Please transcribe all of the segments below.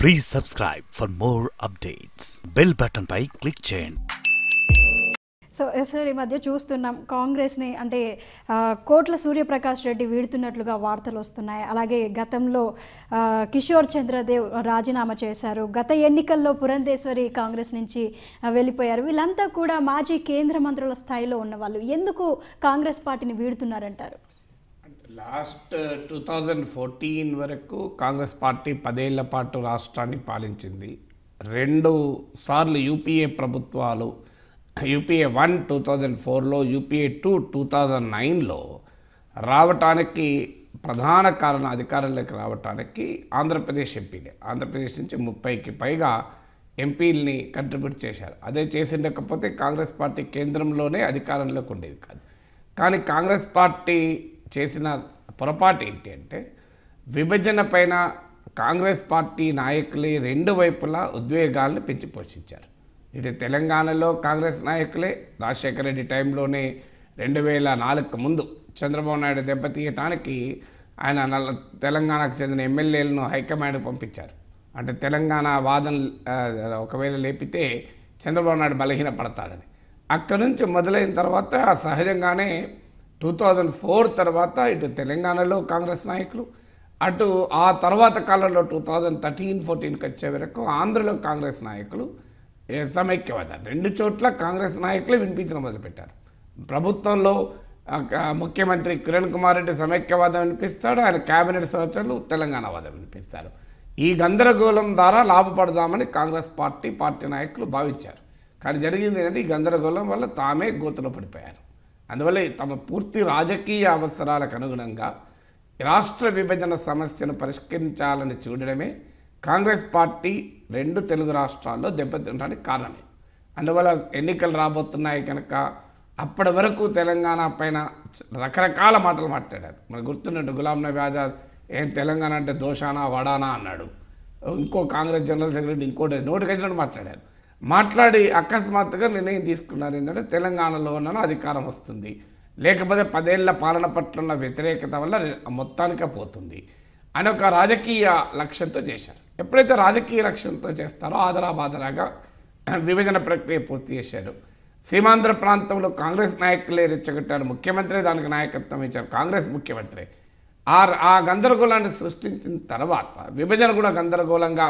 please subscribe for more updates bell button పై click చేయండి so sir ఈ మధ్య చూస్తున్నాం కాంగ్రెస్ని అంటే ఆ, కోట్ల సూర్యప్రకాష్ రెడ్డి వీడుతున్నట్లుగా వార్తలు వస్తున్నాయి అలాగే గతంలో ఆ, కిషోర్ చంద్రదేవ్ రాజీనామా చేశారు గత ఎన్నికల్లో పురంధేశ్వరి కాంగ్రెస్ నుంచి ఆ, వెళ్ళిపోయారు వీళ్ళంతా కూడా మాజీ కేంద్ర మంత్రుల స్థాయిలో ఉన్నవాళ్ళు ఎందుకు కాంగ్రెస్ పార్టీని వీడుతున్నారంటారు లాస్ట్ టూ థౌజండ్ ఫోర్టీన్ వరకు కాంగ్రెస్ పార్టీ పదేళ్ల పాటు రాష్ట్రాన్ని పాలించింది రెండు సార్లు యూపీఏ ప్రభుత్వాలు యూపీఏ వన్ టూ థౌజండ్ ఫోర్లో యూపీఏ టూ టూ థౌజండ్ నైన్లో రావటానికి ప్రధాన కారణం అధికారంలోకి రావటానికి ఆంధ్రప్రదేశ్ ఎంపీలే ఆంధ్రప్రదేశ్ నుంచి ముప్పైకి పైగా ఎంపీలని కంట్రిబ్యూట్ చేశారు అదే చేసిండకపోతే కాంగ్రెస్ పార్టీ కేంద్రంలోనే అధికారంలోకి ఉండేది కాదు కానీ కాంగ్రెస్ పార్టీ చేసిన పొరపాటు ఏంటి అంటే విభజన పైన కాంగ్రెస్ పార్టీ నాయకులే రెండు వైపులా ఉద్వేగాలను పెంచి పోషించారు ఇటు తెలంగాణలో కాంగ్రెస్ నాయకులే రాజశేఖర రెడ్డి టైంలోనే రెండు వేల నాలుగుకు ముందు చంద్రబాబు నాయుడు దెబ్బతీయటానికి ఆయన నల్ల తెలంగాణకు చెందిన ఎమ్మెల్యేలను హైకమాండ్ పంపించారు అంటే తెలంగాణ వాదన ఆ, ఒకవేళ లేపితే చంద్రబాబు నాయుడు బలహీన పడతాడని అక్కడి నుంచి మొదలైన తర్వాత సహజంగానే టూ థౌజండ్ ఫోర్ తర్వాత ఇటు తెలంగాణలో కాంగ్రెస్ నాయకులు అటు ఆ తర్వాత కాలంలో టూ థౌజండ్ థర్టీన్ ఫోర్టీన్కి వచ్చే వరకు ఆంధ్రలో కాంగ్రెస్ నాయకులు ఏ, సమైక్యవాద రెండు చోట్ల కాంగ్రెస్ నాయకులు వినిపించడం మొదలుపెట్టారు ప్రభుత్వంలో ఆ, క- ముఖ్యమంత్రి కిరణ్ కుమార్ రెడ్డి సమైక్యవాదం వినిపిస్తాడు ఆయన కేబినెట్ సహచరులు తెలంగాణ వాదం వినిపిస్తారు ఈ గందరగోళం ద్వారా లాభపడదామని కాంగ్రెస్ పార్టీ పార్టీ నాయకులు భావించారు కానీ జరిగింది ఏంటంటే ఈ గందరగోళం వల్ల తామే గోతులో పడిపోయారు అందువల్ల తమ పూర్తి రాజకీయ అవసరాలకు అనుగుణంగా రాష్ట్ర విభజన సమస్యను పరిష్కరించాలని చూడడమే కాంగ్రెస్ పార్టీ రెండు తెలుగు రాష్ట్రాల్లో దెబ్బతినడానికి కారణమే అందువల్ల ఎన్నికలు రాబోతున్నాయి కనుక అప్పటి వరకు తెలంగాణ పైన రకరకాల మాటలు మాట్లాడారు మనకు గుర్తున్నట్టు గులాం నబీ ఆజాద్ ఏం తెలంగాణ అంటే దోషానా వడానా అన్నాడు ఇంకో కాంగ్రెస్ జనరల్ సెక్రటరీ ఇంకోటి నోటికొచ్చినట్టు మాట్లాడారు మాట్లాడి అకస్మాత్తుగా నిర్ణయం తీసుకున్నారు ఏంటంటే తెలంగాణలో ఉన్న అధికారం వస్తుంది లేకపోతే పదేళ్ల పాలన పట్ల ఉన్న వ్యతిరేకత వల్ల మొత్తానికే పోతుంది అని ఒక రాజకీయ లక్ష్యంతో చేశారు ఎప్పుడైతే రాజకీయ లక్ష్యంతో చేస్తారో ఆదరాబాదరాగా విభజన ప్రక్రియ పూర్తి చేశారు సీమాంధ్ర ప్రాంతంలో కాంగ్రెస్ నాయకులే రెచ్చగొట్టారు ముఖ్యమంత్రి దానికి నాయకత్వం ఇచ్చారు కాంగ్రెస్ ముఖ్యమంత్రి ఆ ఆ గందరగోళాన్ని సృష్టించిన తర్వాత విభజన కూడా గందరగోళంగా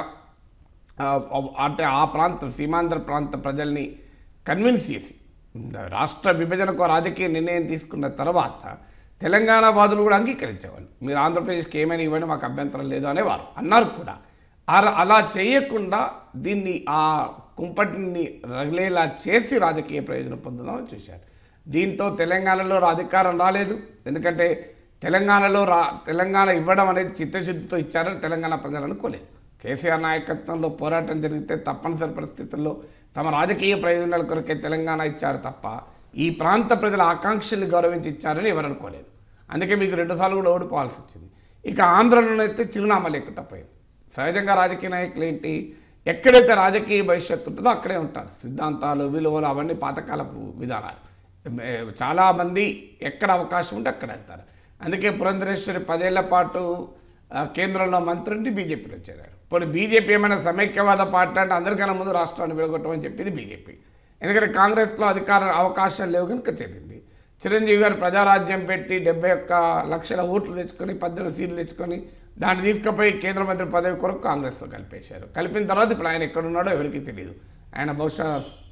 ఆ, అంటే ఆ ప్రాంతం సీమాంధ్ర ప్రాంత ప్రజల్ని కన్విన్స్ చేసి రాష్ట్ర విభజనకు రాజకీయ నిర్ణయం తీసుకున్న తర్వాత తెలంగాణ వాదులు కూడా అంగీకరించేవాళ్ళు మీరు ఆంధ్రప్రదేశ్కి ఏమైనా ఇవ్వండి మాకు అభ్యంతరం లేదు అనేవారు అన్నారు కూడా ఆ- అలా చేయకుండా దీన్ని ఆ కుంపటిని రగిలేలా చేసి రాజకీయ ప్రయోజనం పొందుదామని చూశారు దీంతో తెలంగాణలో అధికారం రాలేదు ఎందుకంటే తెలంగాణలో రా తెలంగాణ ఇవ్వడం అనేది చిత్తశుద్ధితో ఇచ్చారని తెలంగాణ ప్రజలు అనుకోలేదు కేసీఆర్ నాయకత్వంలో పోరాటం జరిగితే తప్పనిసరి పరిస్థితుల్లో తమ రాజకీయ ప్రయోజనాల కొరకే తెలంగాణ ఇచ్చారు తప్ప ఈ ప్రాంత ప్రజల ఆకాంక్షల్ని గౌరవించి ఇచ్చారని ఎవరు అనుకోలేదు అందుకే మీకు రెండుసార్లు కూడా ఓడిపోవాల్సి వచ్చింది ఇక ఆంధ్రలోనైతే చిరునామా లేకుండా పోయింది సహజంగా రాజకీయ నాయకులు ఏంటి ఎక్కడైతే రాజకీయ భవిష్యత్తు ఉంటుందో అక్కడే ఉంటారు సిద్ధాంతాలు విలువలు అవన్నీ పాతకాలపు విధానాలు ఏ, చాలామంది ఎక్కడ అవకాశం ఉంటే అక్కడ వెళ్తారు అందుకే పురంధరేశ్వరి పదేళ్ల పాటు ఆ, కేంద్రంలో మంత్రి ఉండి బీజేపీలో చేరారు ఇప్పుడు బీజేపీ ఏమైనా సమైక్యవాద పార్టీ అంటే అందరికన్నా ముందు రాష్ట్రాన్ని విడగొట్టమని చెప్పింది బీజేపీ ఎందుకంటే కాంగ్రెస్లో అధికార అవకాశాలు లేవు కనుక చెల్లింది చిరంజీవి గారు ప్రజారాజ్యం పెట్టి డెబ్బై ఒక్క లక్షల ఓట్లు తెచ్చుకొని పద్దెనిమిది సీట్లు తెచ్చుకొని దాన్ని తీసుకుపోయి కేంద్ర మంత్రి పదవి కొరకు కాంగ్రెస్లో కలిపేశారు కలిపిన తర్వాత ఇప్పుడు ఆయన ఎక్కడున్నాడో ఎవరికీ తెలియదు ఆయన బహుశా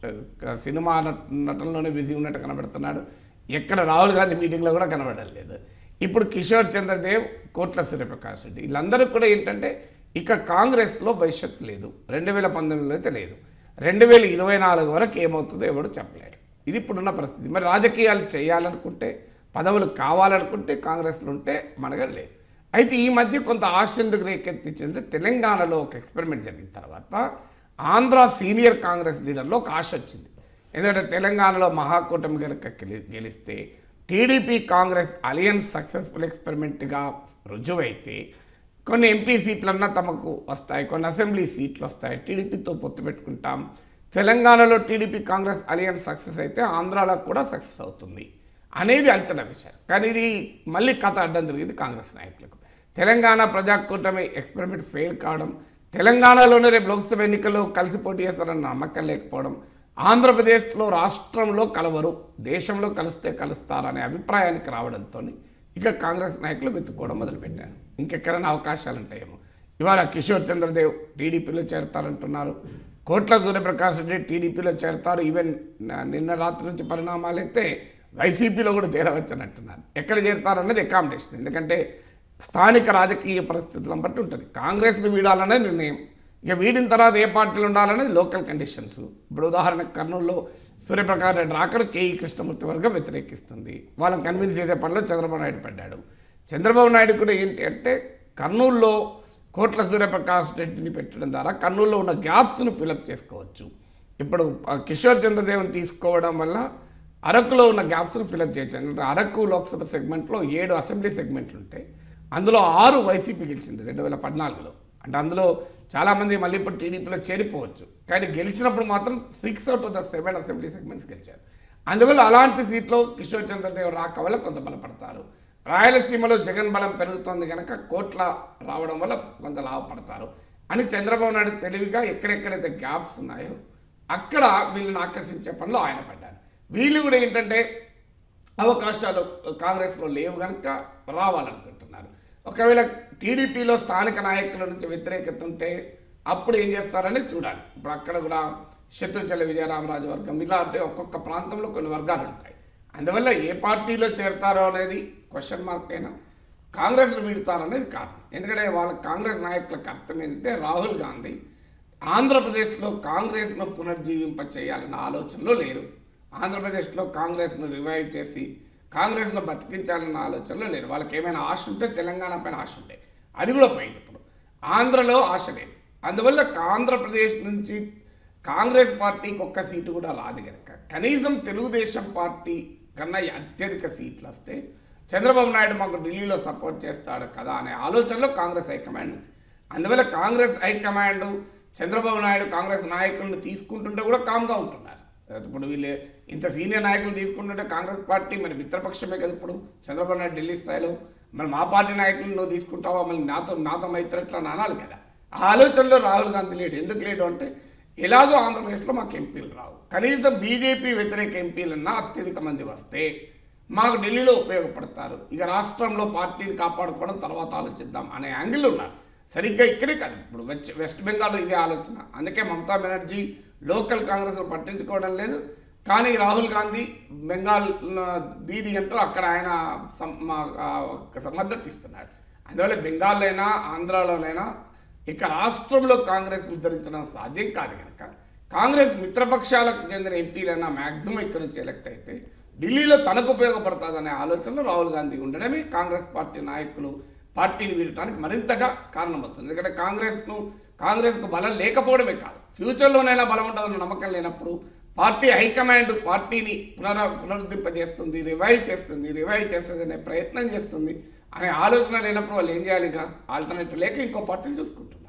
ఆ, సినిమా నట- నటనలోనే బిజీ ఉన్నట్టు కనబడుతున్నాడు ఎక్కడ రాహుల్ గాంధీ మీటింగ్లో కూడా కనబడడం లేదు ఇప్పుడు కిషోర్ చంద్రదేవ్ కోట్ల సూర్యప్రకాష్ రెడ్డి వీళ్ళందరూ కూడా ఏంటంటే ఇక కాంగ్రెస్లో భవిష్యత్తు లేదు రెండు వేల పంతొమ్మిదిలో అయితే లేదు రెండు వేల ఇరవై నాలుగు వరకు ఏమవుతుందో ఎవడు చెప్పలేడు ఇది ఇప్పుడున్న పరిస్థితి మరి రాజకీయాలు చేయాలనుకుంటే పదవులు కావాలనుకుంటే కాంగ్రెస్లో ఉంటే మనగా లేదు అయితే ఈ మధ్య కొంత ఆశ ఎందుకు రేకెత్తించిందంటే తెలంగాణలో ఒక ఎక్స్పెరిమెంట్ జరిగిన తర్వాత ఆంధ్ర సీనియర్ కాంగ్రెస్ లీడర్లో ఒక ఆశ వచ్చింది ఎందుకంటే తెలంగాణలో మహాకూటమి కనుక గెలి- గెలిస్తే టీడీపీ కాంగ్రెస్ అలియన్స్ సక్సెస్ఫుల్ ఎక్స్పెరిమెంట్గా రుజువైతే కొన్ని ఎంపీ సీట్లన్నా తమకు వస్తాయి కొన్ని అసెంబ్లీ సీట్లు వస్తాయి టీడీపీతో పొత్తు పెట్టుకుంటాం తెలంగాణలో టీడీపీ కాంగ్రెస్ అలియన్స్ సక్సెస్ అయితే ఆంధ్రాలో కూడా సక్సెస్ అవుతుంది అనేది అంచనా వేశారు కానీ ఇది మళ్ళీ కథ అడ్డం జరిగింది కాంగ్రెస్ నాయకులకు తెలంగాణ ప్రజాకూటమి ఎక్స్పెరిమెంట్ ఫెయిల్ కావడం తెలంగాణలోనే రేపు లోక్సభ ఎన్నికల్లో కలిసి పోటీ చేస్తారన్న నమ్మకం లేకపోవడం ఆంధ్రప్రదేశ్లో రాష్ట్రంలో కలవరు దేశంలో కలిస్తే కలుస్తారనే అభిప్రాయానికి రావడంతో ఇక కాంగ్రెస్ నాయకులు వెతుక్కోవడం మొదలుపెట్టారు ఇంకెక్కడైనా అవకాశాలు ఉంటాయేమో ఇవాళ కిషోర్ చంద్రదేవ్ టీడీపీలో చేరతారంటున్నారు కోట్ల సూర్యప్రకాష్ రెడ్డి టీడీపీలో చేరతారు ఈవెన్ న- నిన్న రాత్రి నుంచి పరిణామాలు అయితే వైసీపీలో కూడా చేరవచ్చని అంటున్నారు ఎక్కడ చేరతారన్నది అకామిడేషన్ ఎందుకంటే స్థానిక రాజకీయ పరిస్థితులను బట్టి ఉంటుంది కాంగ్రెస్ని వీడాలనే నిర్ణయం ఇక వీడిన తర్వాత ఏ పార్టీలు ఉండాలనేది లోకల్ కండిషన్స్ ఇప్పుడు ఉదాహరణకు కర్నూలులో సూర్యప్రకాష్ రెడ్డి రాకడ కేఈ కృష్ణమూర్తి వర్గం వ్యతిరేకిస్తుంది వాళ్ళని కన్విన్స్ చేసే పనిలో చంద్రబాబు నాయుడు పడ్డాడు చంద్రబాబు నాయుడు కూడా ఏంటి అంటే కర్నూలులో కోట్ల సూర్యప్రకాష్ రెడ్డిని పెట్టడం ద్వారా కర్నూలులో ఉన్న గ్యాప్స్ను ఫిలప్ చేసుకోవచ్చు ఇప్పుడు ఆ, కిషోర్ చంద్రదేవ్ని తీసుకోవడం వల్ల అరకులో ఉన్న గ్యాప్స్ను ఫిలప్ చేయొచ్చు అంటే అరకు లోక్సభ సెగ్మెంట్లో ఏడు అసెంబ్లీ సెగ్మెంట్లు ఉంటాయి అందులో ఆరు వైసీపీ గెలిచింది రెండు వేల పద్నాలుగులో అంటే అందులో చాలామంది మళ్ళీ ఇప్పుడు టీడీపీలో చేరిపోవచ్చు కానీ గెలిచినప్పుడు మాత్రం six out of the seven assembly segments గెలిచారు అందువల్ల అలాంటి సీట్లో కిషోర్ చంద్రదేవ్ రాక వల్ల కొంత బలపడతారు రాయలసీమలో జగన్ బలం పెరుగుతోంది కనుక కోట్ల రావడం వల్ల కొంత లాభపడతారు అని చంద్రబాబు నాయుడు తెలివిగా ఎక్కడెక్కడైతే గ్యాప్స్ ఉన్నాయో అక్కడ వీళ్ళని ఆకర్షించే పనిలో ఆయన పడ్డారు వీళ్ళు కూడా ఏంటంటే అవకాశాలు కాంగ్రెస్లో లేవు కనుక రావాలనుకుంటున్నారు ఒకవేళ టీడీపీలో స్థానిక నాయకుల నుంచి వ్యతిరేకత ఉంటే అప్పుడు ఏం చేస్తారని చూడాలి ఇప్పుడు అక్కడ కూడా శత్రుచల విజయరామరాజు వర్గం ఇలాంటి ఒక్కొక్క ప్రాంతంలో కొన్ని వర్గాలు ఉంటాయి అందువల్ల ఏ పార్టీలో చేరతారో అనేది క్వశ్చన్ మార్క్ అయినా కాంగ్రెస్ను వీడుతారనేది కారణం ఎందుకంటే వాళ్ళ కాంగ్రెస్ నాయకులకు అర్థం ఏంటంటే రాహుల్ గాంధీ ఆంధ్రప్రదేశ్లో కాంగ్రెస్ను పునర్జీవింప చేయాలన్న ఆలోచనలో లేరు ఆంధ్రప్రదేశ్లో కాంగ్రెస్ను రివైవ్ చేసి కాంగ్రెస్ను బతికించాలన్న ఆలోచనలో లేరు వాళ్ళకి ఏమైనా ఆశ ఉంటే తెలంగాణ పైన ఆశ ఉంటే అది కూడా పోయింది ఇప్పుడు ఆంధ్రలో ఆశ లేదు అందువల్ల ఆంధ్రప్రదేశ్ నుంచి కాంగ్రెస్ పార్టీకి ఒక్క సీటు కూడా రాదు కనుక కనీసం తెలుగుదేశం పార్టీ కన్నా అత్యధిక సీట్లు వస్తే చంద్రబాబు నాయుడు మాకు ఢిల్లీలో సపోర్ట్ చేస్తాడు కదా అనే ఆలోచనలో కాంగ్రెస్ హైకమాండ్ ఉంది అందువల్ల కాంగ్రెస్ హైకమాండ్ చంద్రబాబు నాయుడు కాంగ్రెస్ నాయకులను తీసుకుంటుంటే కూడా కామ్గా ఉంటున్నారు ఇప్పుడు వీళ్ళు ఇంత సీనియర్ నాయకులు తీసుకుంటుంటే కాంగ్రెస్ పార్టీ మరి మిత్రపక్షమే కదా ఇప్పుడు చంద్రబాబు నాయుడు ఢిల్లీ స్థాయిలో మరి మా పార్టీ నాయకులు నువ్వు తీసుకుంటావా మళ్ళీ నాతో నాతో మైత్రట్లా అనాలి కదా ఆ ఆలోచనలో రాహుల్ గాంధీ లేడు ఎందుకు లేడు అంటే ఎలాగో ఆంధ్రప్రదేశ్లో మాకు ఎంపీలు రావు కనీసం బీజేపీ వ్యతిరేక ఎంపీలన్నా అత్యధిక మంది వస్తే మాకు ఢిల్లీలో ఉపయోగపడతారు ఇక రాష్ట్రంలో పార్టీని కాపాడుకోవడం తర్వాత ఆలోచిద్దాం అనే యాంగిల్ ఉన్నారు సరిగ్గా ఇక్కడే కాదు ఇప్పుడు వెస్ట్ వెస్ట్ బెంగాల్లో ఇదే ఆలోచన అందుకే మమతా బెనర్జీ లోకల్ కాంగ్రెస్ పట్టించుకోవడం లేదు కానీ రాహుల్ గాంధీ బెంగాల్ ఆ, దీది అంటూ అక్కడ ఆయన సం- మా- ఆ, ఒక మద్దతు ఇస్తున్నాడు అందువల్ల బెంగాల్లోనైనా ఆంధ్రాలోనైనా ఇక రాష్ట్రంలో కాంగ్రెస్ ఉద్ధరించడం సాధ్యం కాదు కనుక కాంగ్రెస్ మిత్రపక్షాలకు చెందిన ఎంపీలైనా మ్యాక్సిమం ఇక్కడ నుంచి ఎలక్ట్ అయితే ఢిల్లీలో తనకు ఉపయోగపడుతుందనే ఆలోచనలో రాహుల్ గాంధీ ఉండడమే కాంగ్రెస్ పార్టీ నాయకులు పార్టీని వీడటానికి మరింతగా కారణమవుతుంది ఎందుకంటే కాంగ్రెస్ను కాంగ్రెస్కు బలం లేకపోవడమే కాదు ఫ్యూచర్లోనైనా బలం ఉంటుందన్న నమ్మకం లేనప్పుడు పార్టీ హైకమాండ్ పార్టీని పునర పునరుద్ధరింపజేస్తుంది రివైవ్ చేస్తుంది రివైవ్ చేస్తుంది అనే ప్రయత్నం చేస్తుంది అనే ఆలోచన లేనప్పుడు వాళ్ళు ఏం చేయాలి ఇక ఆల్టర్నేటివ్ లేక ఇంకో పార్టీలు చూసుకుంటారు